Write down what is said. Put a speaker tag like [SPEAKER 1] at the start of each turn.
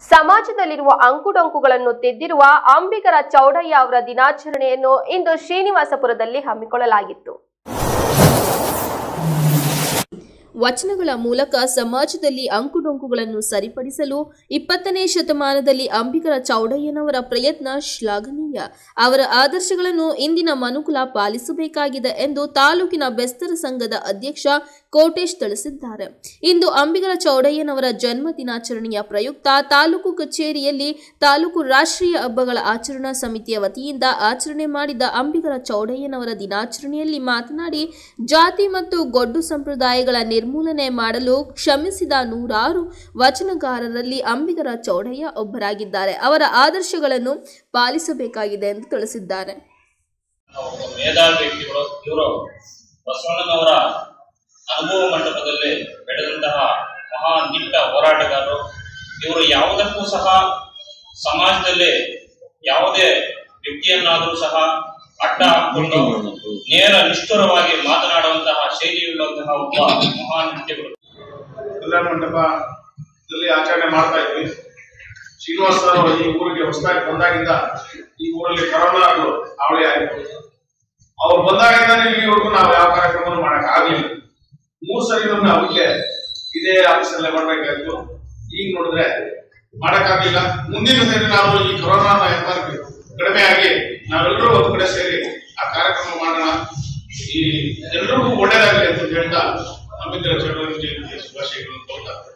[SPEAKER 1] ಸಮಾಜದಲ್ಲಿರುವ ಅಂಕುಡೊಂಕುಗಳನ್ನು ತಿದ್ದಿರುವ ಅಂಬಿಗರ ಚೌಡಯ್ಯ ಅವರ ದಿನಾಚರಣೆಯನ್ನು ಇಂದು ಶ್ರೀನಿವಾಸಪುರದಲ್ಲಿ ಹಮ್ಮಿಕೊಳ್ಳಲಾಗಿತ್ತು ವಚನಗಳ ಮೂಲಕ ಸಮಾಜದಲ್ಲಿ ಅಂಕುಡೊಂಕುಗಳನ್ನು ಸರಿಪಡಿಸಲು ಇಪ್ಪತ್ತನೇ ಶತಮಾನದಲ್ಲಿ ಅಂಬಿಗರ ಚೌಡಯ್ಯನವರ ಪ್ರಯತ್ನ ಶ್ಲಾಘನೀಯ ಅವರ ಆದರ್ಶಗಳನ್ನು ಇಂದಿನ ಮನುಕುಲ ಪಾಲಿಸಬೇಕಾಗಿದೆ ಎಂದು ತಾಲೂಕಿನ ಬೆಸ್ತರ ಸಂಘದ ಅಧ್ಯಕ್ಷ ಕೋಟೇಶ್ ತಿಳಿಸಿದ್ದಾರೆ ಇಂದು ಅಂಬಿಗರ ಚೌಡಯ್ಯನವರ ಜನ್ಮ ದಿನಾಚರಣೆಯ ಪ್ರಯುಕ್ತ ತಾಲೂಕು ಕಚೇರಿಯಲ್ಲಿ ತಾಲೂಕು ರಾಷ್ಟ್ರೀಯ ಹಬ್ಬಗಳ ಆಚರಣಾ ಸಮಿತಿಯ ವತಿಯಿಂದ ಆಚರಣೆ ಮಾಡಿದ ಅಂಬಿಗರ ಚೌಡಯ್ಯನವರ ದಿನಾಚರಣೆಯಲ್ಲಿ ಮಾತನಾಡಿ ಜಾತಿ ಮತ್ತು ಗೊಡ್ಡು ಸಂಪ್ರದಾಯಗಳ ನಿರ್ಮೂಲನೆ ಮಾಡಲು ಶ್ರಮಿಸಿದ ನೂರಾರು ವಚನಗಾರರಲ್ಲಿ ಅಂಬಿಗರ ಚೌಡಯ್ಯ ಒಬ್ಬರಾಗಿದ್ದಾರೆ ಅವರ ಆದರ್ಶಗಳನ್ನು ಪಾಲಿಸಬೇಕಾಗಿದೆ ಎಂದು ತಿಳಿಸಿದ್ದಾರೆ
[SPEAKER 2] ಒಬ್ಬ ಮೇಧಾವಿ ವ್ಯಕ್ತಿಗಳು ಇವರು ಬಸವಣ್ಣನವರ ಅನುಭವ ಮಂಟಪದಲ್ಲಿ ಬೆಳೆದಂತಹ ಮಹಾ ದಿಟ್ಟ ಹೋರಾಟಗಾರರು ಇವರು ಯಾವುದಕ್ಕೂ ಸಹ ಸಮಾಜದಲ್ಲಿ ಯಾವುದೇ ವ್ಯಕ್ತಿಯನ್ನಾದರೂ ಸಹ ಅಡ್ಡ ಹಾಕೊಂಡು ನೇರ ನಿಷ್ಠುರವಾಗಿ ಮಾತನಾಡುವಂತಹ ಶೈಲಿಯುಳ್ಳಂತಹ ಒಬ್ಬ ಮಹಾನ್ ವ್ಯಕ್ತಿಗಳು
[SPEAKER 3] ಕಲ್ಯಾಣ ಮಂಟಪದಲ್ಲಿ ಆಚರಣೆ ಮಾಡ್ತಾ ಇದ್ವಿ ಶ್ರೀನಿವಾಸ ಸರ್ ಅವರು ಈ ಊರಿಗೆ ಹೊಸದಾಗಿ ಬಂದಾಗಿಂದ ಈ ಊರಲ್ಲಿ ಕರೋನಾ ಅದು ಅವಳಿ ಆಯಿತು ಅವ್ರು ಬಂದಾಗಿಂದ ಇಲ್ಲಿವರೆಗೂ ನಾವು ಯಾವ ಕಾರ್ಯಕ್ರಮ ಮಾಡಕ್ ಆಗ್ಲಿಲ್ಲ ಮೂರ್ ಸರಿ ನಮ್ಗೆ ಅವಾಗಲೇ ಇದೇ ಆಫೀಸಲ್ಲೇ ಮಾಡ್ಬೇಕಾಗಿತ್ತು ಈಗ ನೋಡಿದ್ರೆ ಮಾಡಕ್ಕಾಗ್ಲಿಲ್ಲ ಮುಂದಿನ ಸರಿ ನಾವು ಈ ಕೊರೋನಾ ಕಡಿಮೆ ಆಗಿ ನಾವೆಲ್ಲರೂ ಒಂದ್ ಕಡೆ ಸೇರಿ ಆ ಕಾರ್ಯಕ್ರಮ ಮಾಡೋಣ ಈ ಎಲ್ರಿಗೂ ಒಳ್ಳೇದಾಗಲಿ ಅಂತ ಹೇಳ್ತಾ ಅಂಬೇಡ್ಕರ್ ಚಳವಳಿ ಜಯಂತಿಯ ಶುಭಾಶಯಗಳನ್ನು ಕೊಡ್ತಾ